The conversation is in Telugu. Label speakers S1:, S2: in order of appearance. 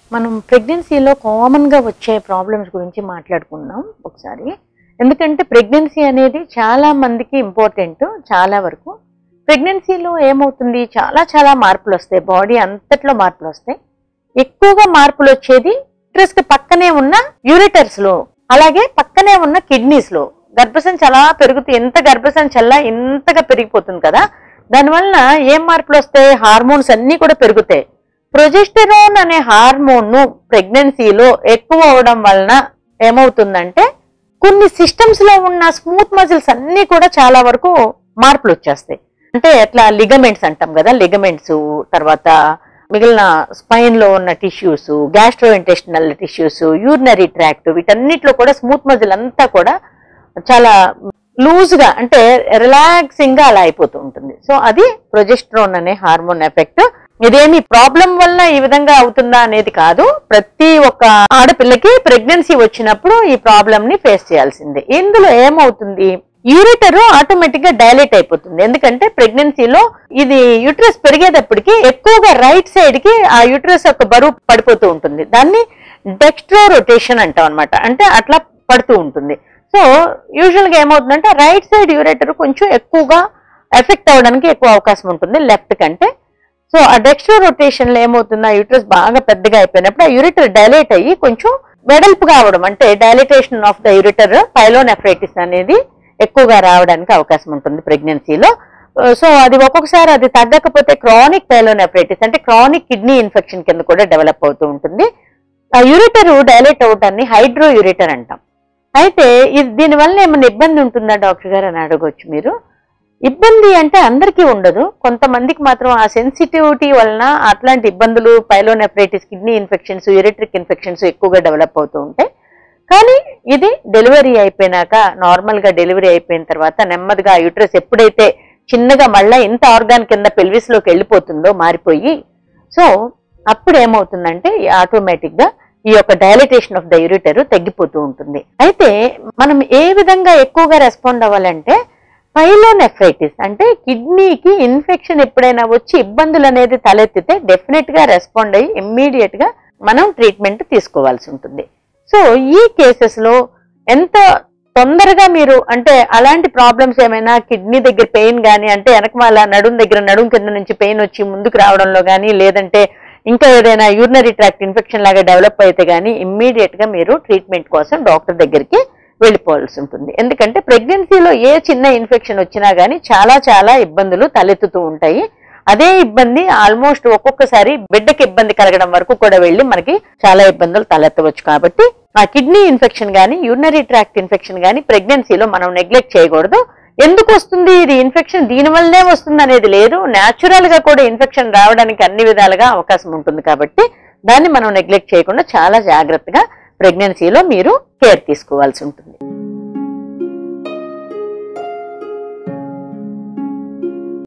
S1: మనం ప్రెగ్నెన్సీలో కామన్గా వచ్చే ప్రాబ్లమ్స్ గురించి మాట్లాడుకుందాం ఒకసారి ఎందుకంటే ప్రెగ్నెన్సీ అనేది చాలా మందికి ఇంపార్టెంట్ చాలా వరకు ప్రెగ్నెన్సీలో ఏమవుతుంది చాలా చాలా మార్పులు వస్తాయి బాడీ అంతట్లో మార్పులు వస్తాయి ఎక్కువగా మార్పులు వచ్చేది కి పక్కనే ఉన్న యూరిటర్స్ లో అలాగే పక్కనే ఉన్న కిడ్నీస్ లో గర్భసంచి అలా పెరుగుతుంది ఎంత గర్భసంచి అలా ఇంతగా పెరిగిపోతుంది కదా దానివల్ల ఏం మార్పులు వస్తాయి హార్మోన్స్ అన్నీ కూడా పెరుగుతాయి ప్రొజెస్టెరాన్ అనే హార్మోన్ ను ప్రెగ్నెన్సీలో ఎక్కువ అవడం వలన ఏమవుతుందంటే కొన్ని సిస్టమ్స్ లో ఉన్న స్మూత్ మజిల్స్ అన్ని కూడా చాలా వరకు మార్పులు వచ్చేస్తాయి అంటే ఎట్లా లిగమెంట్స్ అంటాం కదా లిగమెంట్స్ తర్వాత మిగిలిన స్పైన్ లో ఉన్న tissues gastrointestinal tissues urinary tract వీటన్నిటిలో కూడా స్మూత్ మజిల్ అంతా కూడా చాలా లూజ్ గా అంటే రిలాక్సింగ్ గా అలా అయిపోతూ ఉంటుంది సో అది ప్రొజెస్ట్రోన్ అనే హార్మోన్ ఎఫెక్ట్ ఇదేమి ప్రాబ్లం వల్ల ఈ విధంగా అవుతుందా అనేది కాదు ప్రతి ఒక్క ఆడపిల్లకి ప్రెగ్నెన్సీ వచ్చినప్పుడు ఈ ప్రాబ్లం ని ఫేస్ చేయాల్సిందే ఇందులో ఏమవుతుంది యూరిటర్ ఆటోమేటిక్ గా డైలేట్ అయిపోతుంది ఎందుకంటే ప్రెగ్నెన్సీలో ఇది యూట్రస్ పెరిగేటప్పటికి ఎక్కువగా రైట్ సైడ్ కి ఆ యూట్రస్ యొక్క బరువు పడిపోతూ ఉంటుంది దాన్ని డెక్స్ట్రో రొటేషన్ అంటాం అనమాట అంటే అట్లా పడుతూ ఉంటుంది సో యూజువల్ గా ఏమవుతుందంటే రైట్ సైడ్ యూరేటర్ కొంచెం ఎక్కువగా ఎఫెక్ట్ అవ్వడానికి ఎక్కువ అవకాశం ఉంటుంది లెఫ్ట్ కంటే సో ఆ డెక్స్ట్రో రొటేషన్ లో ఏమవుతుంది ఆ యూట్రస్ బాగా పెద్దగా అయిపోయినప్పుడు ఆ యూరిటర్ డైలేట్ అయ్యి కొంచెం వెడల్పుగా అవడం అంటే dilatation of the ureter pyelonephritis అనేది ఎక్కువగా రావడానికి అవకాశం ఉంటుంది ప్రెగ్నెన్సీలో సో అది ఒక్కొక్కసారి అది తగ్గకపోతే క్రానిక్ పైలోనెఫ్రైటిస్ అంటే క్రానిక్ కిడ్నీ ఇన్ఫెక్షన్ కింద కూడా డెవలప్ అవుతూ ఉంటుంది ఆ యూరిటర్ డైలేట్ అవటాన్ని హైడ్రో యూరిటర్ అంటాం అయితే ఇది దీనివల్ల ఏమైనా ఇబ్బంది ఉంటుందా డాక్టర్ గారు అని అడగొచ్చు మీరు ఇబ్బంది అంటే అందరికీ ఉండదు కొంతమందికి మాత్రం ఆ సెన్సిటివిటీ వలన అట్లాంటి ఇబ్బందులు pyelonephritis kidney infections ureteric infections ఎక్కువగా డెవలప్ అవుతూ ఉంటాయి కానీ ఇది డెలివరీ అయిపోయినాక నార్మల్ గా డెలివరీ అయిపోయిన తర్వాత నెమ్మదిగా యూట్రస్ ఎప్పుడైతే చిన్నగా మళ్ళా ఇంత ఆర్గాన్ కింద పెల్విస్ లోకి వెళ్ళిపోతుందో మారిపోయి సో అప్పుడు ఏమవుతుందంటే ఆటోమేటిక్ గా ఈ యొక్క డైలిటేషన్ ఆఫ్ ద యూరిటర్ తగ్గిపోతూ ఉంటుంది అయితే మనం ఏ విధంగా ఎక్కువగా రెస్పాండ్ అవ్వాలంటే పైలోనెఫ్రైటిస్ అంటే కిడ్నీకి ఇన్ఫెక్షన్ ఎప్పుడైనా వచ్చి ఇబ్బందులు అనేది తలెత్తితే డెఫినెట్ గా రెస్పాండ్ అయ్యి ఇమ్మీడియట్ గా మనం ట్రీట్మెంట్ తీసుకోవాల్సి ఉంటుంది సో ఈ కేసెస్ లో ఎంత తొందరగా మీరు అంటే అలాంటి ప్రాబ్లమ్స్ ఏమైనా కిడ్నీ దగ్గర పెయిన్ కానీ అంటే వెనకమాల నడుం దగ్గర నడుం కింద నుంచి పెయిన్ వచ్చి ముందుకు రావడంలో కానీ లేదంటే ఇంకా ఏదైనా యూరినరీ ట్రాక్ట్ ఇన్ఫెక్షన్ లాగా డెవలప్ అయితే కానీ ఇమ్మీడియట్ గా మీరు ట్రీట్మెంట్ కోసం డాక్టర్ దగ్గరికి వెళ్ళిపోవాల్సి ఉంటుంది ఎందుకంటే ప్రెగ్నెన్సీలో ఏ చిన్న ఇన్ఫెక్షన్ వచ్చినా కానీ చాలా చాలా ఇబ్బందులు తలెత్తుతూ ఉంటాయి అదే ఇబ్బంది ఆల్మోస్ట్ ఒక్కొక్కసారి బిడ్డకి ఇబ్బంది కలగడం వరకు కూడా వెళ్ళి మనకి చాలా ఇబ్బందులు తలెత్తవచ్చు కాబట్టి ఆ కిడ్నీ ఇన్ఫెక్షన్ కానీ యూరినరీ ట్రాక్ట్ ఇన్ఫెక్షన్ కానీ ప్రెగ్నెన్సీలో మనం నెగ్లెక్ట్ చేయకూడదు ఎందుకు వస్తుంది ఇది ఇన్ఫెక్షన్ దీని వల్లనే వస్తుంది అనేది లేదు న్యాచురల్ గా కూడా ఇన్ఫెక్షన్ రావడానికి అన్ని విధాలుగా అవకాశం ఉంటుంది కాబట్టి దాన్ని మనం నెగ్లెక్ట్ చేయకుండా చాలా జాగ్రత్తగా ప్రెగ్నెన్సీలో మీరు కేర్ తీసుకోవాల్సి ఉంటుంది